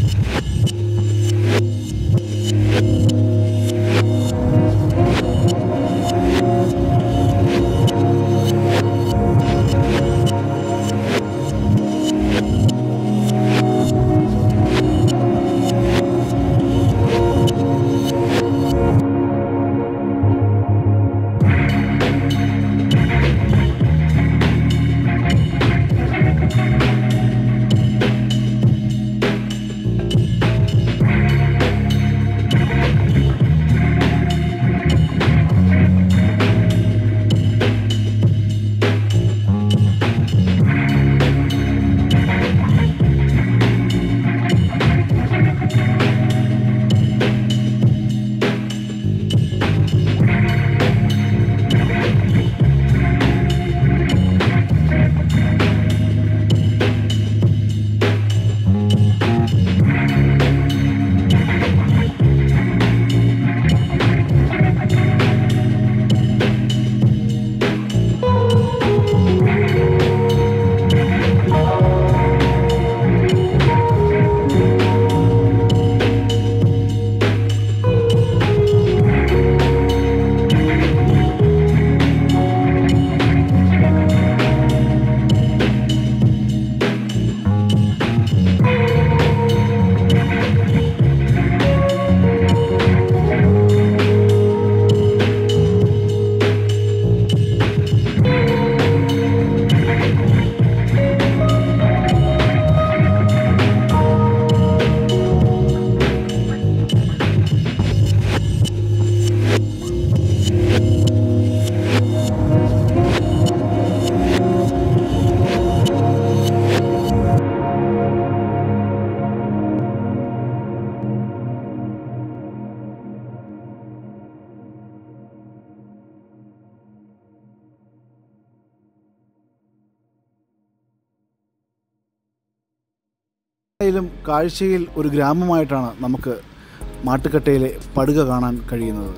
യിലും കാഴ്ചയിൽ ഒരു ഗ്രാമമായിട്ടാണ് നമുക്ക് മാട്ടുക്കട്ടയിലെ പടുക കാണാൻ കഴിയുന്നത്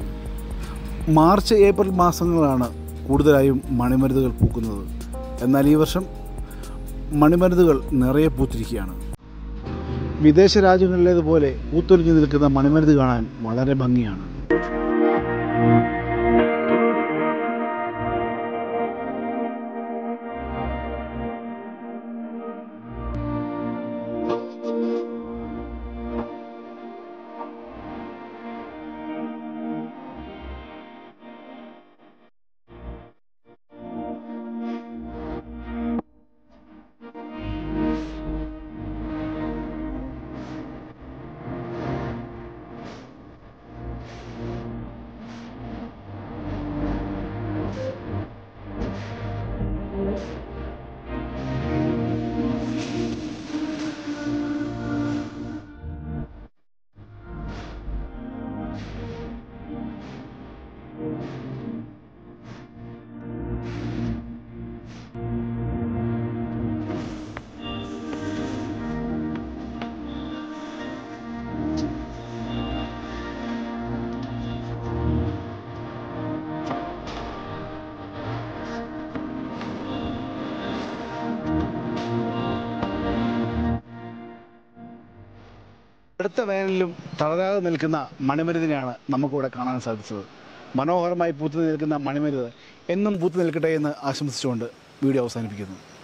മാർച്ച് ഏപ്രിൽ മാസങ്ങളാണ് കൂടുതലായും മണിമരുന്നുകൾ പൂക്കുന്നത് എന്നാൽ ഈ വർഷം മണിമരുന്നുകൾ നിറയെ പൂത്തിരിക്കുകയാണ് വിദേശ രാജ്യങ്ങളിലേതുപോലെ പൂത്തൊലിഞ്ഞു നിൽക്കുന്ന മണിമരുന്ന് കാണാൻ വളരെ ഭംഗിയാണ് അടുത്ത വേനലിലും തളരാതെ നിൽക്കുന്ന മണിമരുന്നിനെയാണ് നമുക്കിവിടെ കാണാൻ സാധിച്ചത് മനോഹരമായി പൂത്തു നിൽക്കുന്ന മണിമരുന്ന് എന്നും പൂത്തു നിൽക്കട്ടെ എന്ന് ആശംസിച്ചുകൊണ്ട് വീഡിയോ അവസാനിപ്പിക്കുന്നു